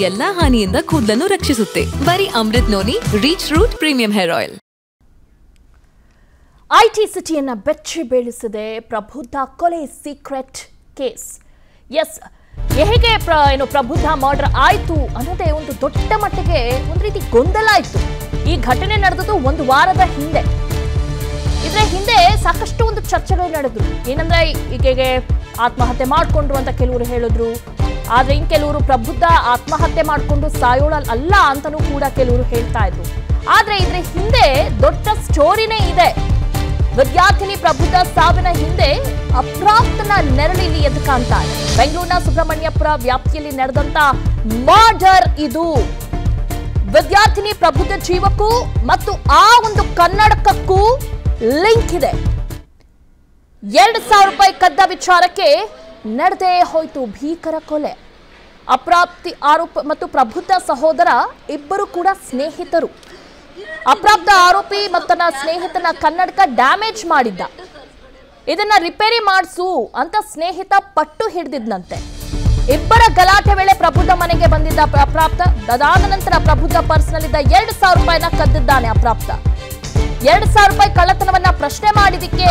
ಎಲ್ಲಾ ಹಾನಿಯಿಂದ ಕೂದಲನ್ನು ರಕ್ಷಿಸುತ್ತೆ ಬರೀ Amrit noni reach root premium hair oil IT ಸಿಟಿಯನ್ನ ಬೆಚ್ಚಿ ಬೀಳಿಸಿದೆ ಪ್ರಬುದ್ಧ ಕೊಲೆ ಸೀಕ್ರೆಟ್ ಕೇಸ್ ಎಸ್ ಹೇಗೆ ಪ್ರ ಏನು ಪ್ರಬುದ್ಧ ಮರ್ಡರ್ ಆಯ್ತು ಅನ್ನೋದೇ ಒಂದು ದೊಡ್ಡ ಮಟ್ಟಿಗೆ ಒಂದು ರೀತಿ ಗೊಂದಲ ಇತ್ತು ಈ ಘಟನೆ ನಡೆದದ್ದು ಒಂದು ವಾರದ ಹಿಂದೆ ಇದ್ರ ಹಿಂದೆ ಸಾಕಷ್ಟು ಒಂದು ಚರ್ಚೆಗಳು ನಡೆದ್ರು ಏನಂದ್ರೆ ಈಗೆಗೆ ಆತ್ಮಹತ್ಯೆ ಮಾಡ್ಕೊಂಡ್ರು ಅಂತ ಕೆಲವರು ಹೇಳಿದ್ರು ಆದ್ರೆ ಇನ್ ಕೆಲವರು ಪ್ರಬುದ್ಧ ಆತ್ಮಹತ್ಯೆ ಮಾಡ್ಕೊಂಡು ಸಾಯೋಳ ಅಲ್ಲ ಅಂತನೂ ಕೂಡ ಕೆಲವರು ಹೇಳ್ತಾ ಇದ್ರು ಆದ್ರೆ ಇದ್ರ ಹಿಂದೆ ದೊಡ್ಡ ಸ್ಟೋರಿನೇ ಇದೆ ವಿದ್ಯಾರ್ಥಿನಿ ಪ್ರಬುದ್ಧ ಸಾವಿನ ಹಿಂದೆ ಅಪ್ರಾಪ್ತನ ನೆರಳಿಲ್ಲಿ ಎದ್ದು ಕಾಣ್ತಾ ಇದೆ ಬೆಂಗಳೂರಿನ ಸುಬ್ರಹ್ಮಣ್ಯಪುರ ವ್ಯಾಪ್ತಿಯಲ್ಲಿ ನಡೆದಂತ ಮರ್ಡರ್ ಇದು ವಿದ್ಯಾರ್ಥಿನಿ ಪ್ರಬುದ್ಧ ಜೀವಕ್ಕೂ ಮತ್ತು ಆ ಒಂದು ಕನ್ನಡಕಕ್ಕೂ ಲಿಂಕ್ ಇದೆ ಎರಡು ಸಾವಿರ ರೂಪಾಯಿ ಕದ್ದ ವಿಚಾರಕ್ಕೆ ನಡೆದೇ ಹೋಯ್ತು ಭೀಕರ ಕೊಲೆ ಅಪ್ರಾಪ್ತಿ ಆರೋಪ ಮತ್ತು ಪ್ರಬುದ್ಧ ಸಹೋದರ ಇಬ್ಬರು ಕೂಡ ಸ್ನೇಹಿತರು ಅಪ್ರಾಪ್ತ ಆರೋಪಿ ಮತ್ತು ತನ್ನ ಸ್ನೇಹಿತನ ಕನ್ನಡಕ ಡ್ಯಾಮೇಜ್ ಮಾಡಿದ್ದ ಇದನ್ನ ರಿಪೇರಿ ಮಾಡಿಸು ಅಂತ ಸ್ನೇಹಿತ ಪಟ್ಟು ಹಿಡಿದಿದ್ನಂತೆ ಇಬ್ಬರ ಗಲಾಟೆ ವೇಳೆ ಪ್ರಬುದ್ಧ ಮನೆಗೆ ಬಂದಿದ್ದ ಪ್ರ- ಅಪ್ರಾಪ್ತ ಅದಾದ ನಂತರ ಪ್ರಬುದ್ಧ ಪರ್ಸ್ನಲ್ಲಿದ್ದ ಎರಡು ಸಾವಿರ ರೂಪಾಯಿನ ಕದ್ದಿದ್ದಾನೆ ಅಪ್ರಾಪ್ತ ಎರಡು ಸಾವಿರ ರೂಪಾಯಿ ಕಳ್ಳತನವನ್ನ ಪ್ರಶ್ನೆ ಮಾಡಿದಕ್ಕೆ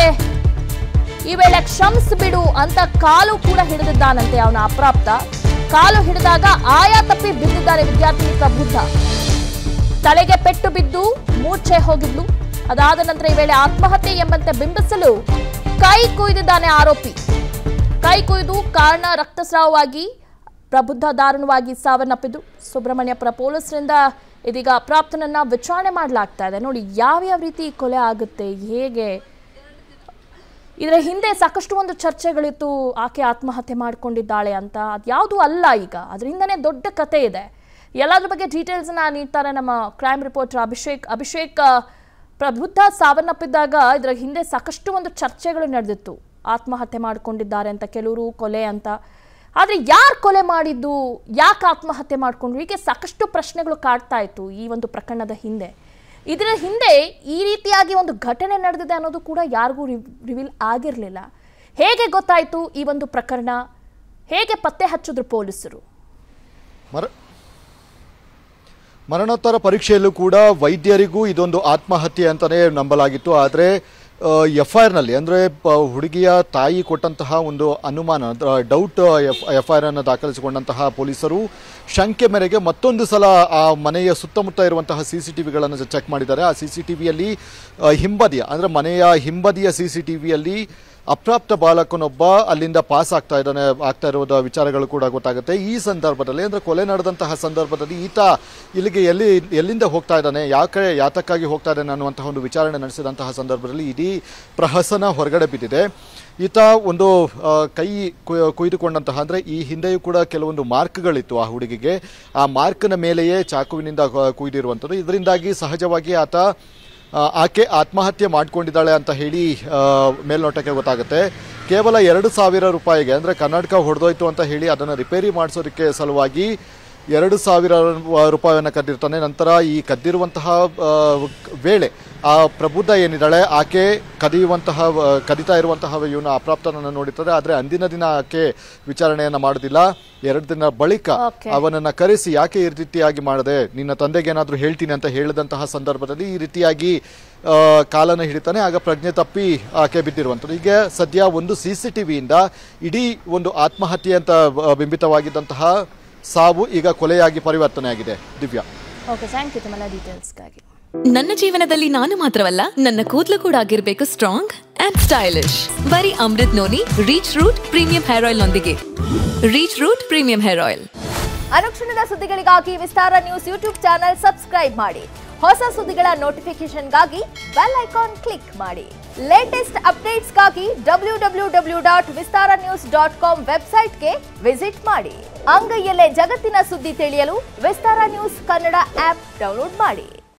ಈ ವೇಳೆ ಕ್ಷಮಿಸ್ಬಿಡು ಅಂತ ಕಾಲು ಕೂಡ ಹಿಡಿದಿದ್ದಾನಂತೆ ಅವನ ಅಪ್ರಾಪ್ತ ಕಾಲು ಹಿಡಿದಾಗ ಆಯಾ ತಪ್ಪಿ ಬಿದ್ದಿದ್ದಾರೆ ವಿದ್ಯಾರ್ಥಿನಿ ಪ್ರಬುದ್ಧ ತಲೆಗೆ ಪೆಟ್ಟು ಬಿದ್ದು ಮೂರ್ಛೆ ಹೋಗಿದ್ಲು ಅದಾದ ನಂತರ ಈ ವೇಳೆ ಆತ್ಮಹತ್ಯೆ ಎಂಬಂತೆ ಬಿಂಬಿಸಲು ಕೈ ಕುಯ್ದಿದ್ದಾನೆ ಆರೋಪಿ ಕೈ ಕುಯ್ದು ಕಾರಣ ರಕ್ತಸ್ರಾವವಾಗಿ ಪ್ರಬುದ್ಧ ದಾರುಣವಾಗಿ ಸಾವನ್ನಪ್ಪಿದ್ದು ಸುಬ್ರಹ್ಮಣ್ಯಪುರ ಪೊಲೀಸರಿಂದ ಇದೀಗ ಅಪ್ರಾಪ್ತನನ್ನ ವಿಚಾರಣೆ ಮಾಡಲಾಗ್ತಾ ಇದೆ ನೋಡಿ ಯಾವ್ಯಾವ ರೀತಿ ಈ ಕೊಲೆ ಆಗುತ್ತೆ ಹೇಗೆ ಇದರ ಹಿಂದೆ ಸಾಕಷ್ಟು ಒಂದು ಚರ್ಚೆಗಳಿತ್ತು ಆಕೆ ಆತ್ಮಹತ್ಯೆ ಮಾಡ್ಕೊಂಡಿದ್ದಾಳೆ ಅಂತ ಅದ್ಯಾವುದು ಅಲ್ಲ ಈಗ ಅದರಿಂದನೇ ದೊಡ್ಡ ಕತೆ ಇದೆ ಎಲ್ಲದ್ರ ಬಗ್ಗೆ ಡೀಟೇಲ್ಸ್ನ ನೀಡ್ತಾರೆ ನಮ್ಮ ಕ್ರೈಮ್ ರಿಪೋರ್ಟರ್ ಅಭಿಷೇಕ್ ಅಭಿಷೇಕ್ ಆ, ಪ್ರಬುದ್ಧ ಸಾವನ್ನಪ್ಪಿದ್ದಾಗ ಇದರ ಹಿಂದೆ ಸಾಕಷ್ಟು ಒಂದು ಚರ್ಚೆಗಳು ನಡೆದಿತ್ತು ಆತ್ಮಹತ್ಯೆ ಮಾಡ್ಕೊಂಡಿದ್ದಾರೆ ಅಂತ ಕೆಲವರು ಕೊಲೆ ಅಂತ ಆದರೆ ಯಾರು ಕೊಲೆ ಮಾಡಿದ್ದು ಯಾಕೆ ಆತ್ಮಹತ್ಯೆ ಮಾಡ್ಕೊಂಡ್ರು ಹೀಗೆ ಸಾಕಷ್ಟು ಪ್ರಶ್ನೆಗಳು ಕಾಡ್ತಾ ಇತ್ತು ಈ ಒಂದು ಪ್ರಕರಣದ ಹಿಂದೆ ಇದರ ಹಿಂದೆ ಈ ರೀತಿಯಾಗಿ ಒಂದು ಘಟನೆ ನಡೆದಿದೆ ಅನ್ನೋದು ಕೂಡ ಯಾರಿಗೂ ರಿವೀಲ್ ಆಗಿರಲಿಲ್ಲ ಹೇಗೆ ಗೊತ್ತಾಯಿತು ಈ ಒಂದು ಪ್ರಕರಣ ಹೇಗೆ ಪತ್ತೆ ಹಚ್ಚಿದ್ರು ಪೊಲೀಸರು ಮರ ಮರಣೋತ್ತರ ಪರೀಕ್ಷೆಯಲ್ಲೂ ಕೂಡ ವೈದ್ಯರಿಗೂ ಇದೊಂದು ಆತ್ಮಹತ್ಯೆ ಅಂತಲೇ ನಂಬಲಾಗಿತ್ತು ಆದರೆ ಎಫ್ ಐ ಆರ್ನಲ್ಲಿ ಅಂದರೆ ಹುಡುಗಿಯ ತಾಯಿ ಕೊಟ್ಟಂತಹ ಒಂದು ಅನುಮಾನ ಡೌಟ್ ಎಫ್ ಎಫ್ ಐ ಆರನ್ನು ದಾಖಲಿಸಿಕೊಂಡಂತಹ ಪೊಲೀಸರು ಶಂಕೆ ಮೇರೆಗೆ ಮತ್ತೊಂದು ಸಲ ಆ ಮನೆಯ ಸುತ್ತಮುತ್ತ ಇರುವಂತಹ ಸಿ ಸಿ ಟಿ ವಿಗಳನ್ನು ಚೆಕ್ ಮಾಡಿದ್ದಾರೆ ಆ ಸಿ ಸಿ ಟಿ ವಿಯಲ್ಲಿ ಹಿಂಬದಿಯ ಅಂದರೆ ಮನೆಯ ಹಿಂಬದಿಯ ಸಿ ಸಿ ಟಿ ವಿಯಲ್ಲಿ ಅಪ್ರಾಪ್ತ ಬಾಲಕನೊಬ್ಬ ಅಲ್ಲಿಂದ ಪಾಸ್ ಆಗ್ತಾ ಇದ್ದಾನೆ ಆಗ್ತಾ ಇರೋದ ವಿಚಾರಗಳು ಕೂಡ ಗೊತ್ತಾಗುತ್ತೆ ಈ ಸಂದರ್ಭದಲ್ಲಿ ಅಂದರೆ ಕೊಲೆ ನಡೆದಂತಹ ಸಂದರ್ಭದಲ್ಲಿ ಈತ ಇಲ್ಲಿಗೆ ಎಲ್ಲಿ ಎಲ್ಲಿಂದ ಹೋಗ್ತಾ ಇದ್ದಾನೆ ಯಾಕೆ ಯಾತಕ್ಕಾಗಿ ಹೋಗ್ತಾ ಇದ್ದಾನೆ ಅನ್ನುವಂತಹ ಒಂದು ವಿಚಾರಣೆ ನಡೆಸಿದಂತಹ ಸಂದರ್ಭದಲ್ಲಿ ಇಡೀ ಪ್ರಹಸನ ಹೊರಗಡೆ ಬಿದ್ದಿದೆ ಈತ ಒಂದು ಆ, ಕೈ ಕೊಯ್- ಕೊಯ್ದುಕೊಂಡಂತಹ ಅಂದರೆ ಈ ಹಿಂದೆಯೂ ಕೂಡ ಕೆಲವೊಂದು ಮಾರ್ಕ್ಗಳಿತ್ತು ಆ ಹುಡುಗಿಗೆ ಆ ಮಾರ್ಕ್ನ ಮೇಲೆಯೇ ಚಾಕುವಿನಿಂದ ಕೊ- ಕೊಯ್ದಿರುವಂಥದ್ದು ಇದರಿಂದಾಗಿ ಸಹಜವಾಗಿ ಆತ ಆ, ಆಕೆ ಆತ್ಮಹತ್ಯೆ ಮಾಡ್ಕೊಂಡಿದ್ದಾಳೆ ಅಂತ ಹೇಳಿ ಆ, ಮೇಲ್ನೋಟಕ್ಕೆ ಗೊತ್ತಾಗುತ್ತೆ ಕೇವಲ ಎರಡು ಸಾವಿರ ರೂಪಾಯಿಗೆ ಅಂದರೆ ಕರ್ನಾಟಕ ಹೊಡೆದೋಯ್ತು ಅಂತ ಹೇಳಿ ಅದನ್ನು ರಿಪೇರಿ ಮಾಡಿಸೋದಕ್ಕೆ ಸಲುವಾಗಿ ಎರಡು ಸಾವಿರ ರೂಪಾಯಿಯನ್ನು ಕದ್ದಿರ್ತಾನೆ ನಂತರ ಈ ಕದ್ದಿರುವಂತಹ ಆ, ವೇಳೆ ಆ ಪ್ರಬುದ್ಧ ಏನಿದ್ದಾಳೆ ಆಕೆ ಕದಿಯುವಂತಹ ಆ, ಕದಿತಾ ಇರುವಂತಹ ಇವನ ಅಪ್ರಾಪ್ತನನ್ನು ನೋಡಿರ್ತಾರೆ ಆದರೆ ಅಂದಿನ ದಿನ ಆಕೆ ವಿಚಾರಣೆಯನ್ನು ಮಾಡೋದಿಲ್ಲ ಎರಡು ದಿನ ಬಳಿಕ Okay. ಅವನನ್ನ ಕರೆಸಿ ಯಾಕೆ ಈ ರೀತಿಯಾಗಿ ಮಾಡದೆ ನಿನ್ನ ತಂದೆಗೆ ಏನಾದರೂ ಹೇಳ್ತೀನಿ ಅಂತ ಹೇಳಿದಂತಹ ಸಂದರ್ಭದಲ್ಲಿ ಈ ರೀತಿಯಾಗಿ ಆ, ಕಾಲನ್ನು ಹಿಡಿತಾನೆ ಆಗ ಪ್ರಜ್ಞೆ ತಪ್ಪಿ ಆಕೆ ಬಿದ್ದಿರುವಂಥದ್ದು ಈಗ ಸದ್ಯ ಒಂದು ಸಿ ಸಿ ಟಿ ವಿಯಿಂದ ಇಡೀ ಒಂದು ಆತ್ಮಹತ್ಯೆ ಅಂತ ಆ, ಬಿಂಬಿತವಾಗಿದ್ದಂತಹ ಸಾವು ಈಗ ಕೊಲೆಯಾಗಿ ಪರಿವರ್ತನೆ ಆಗಿದೆ ದಿವ್ಯಾ ಓಕೆ ಥ್ಯಾಂಕ್ ಯು ತಮ್ಮೆಲ್ಲ ಡೀಟೇಲ್ಸ್ಗಾಗಿ ನನ್ನ ಜೀವನದಲ್ಲಿ ನಾನು ಮಾತ್ರವಲ್ಲ ನನ್ನ ಕೂದಲು ಕೂಡ ಆಗಿರ್ಬೇಕು ಸ್ಟ್ರಾಂಗ್ ಅಂಡ್ ಸ್ಟೈಲಿಶ್ ಬರೀ Amrit noni reach root premium hair oil ನೊಂದಿಗೆ reach root premium hair oil ಅನುಕ್ಷಣದ ಸುದ್ದಿಗಳಿಗಾಗಿ Vistara news YouTube channel subscribe ಮಾಡಿ ಹೊಸ ಸುದ್ದಿಗಳ ನೋಟಿಫಿಕೇಶನ್ಗಾಗಿ ಬೆಲ್ ಐಕಾನ್ ಕ್ಲಿಕ್ ಮಾಡಿ ಲೇಟೆಸ್ಟ್ ಅಪ್ಡೇಟ್ಸ್ಗಾಗಿ W W W dot Vistara news dot com ವೆಬ್ಸೈಟ್ಗೆ ವಿಸಿಟ್ ಮಾಡಿ ಅಂಗೈಯಲ್ಲೇ ಜಗತ್ತಿನ ಸುದ್ದಿ ತಿಳಿಯಲು Vistara news Kannada app download ಮಾಡಿ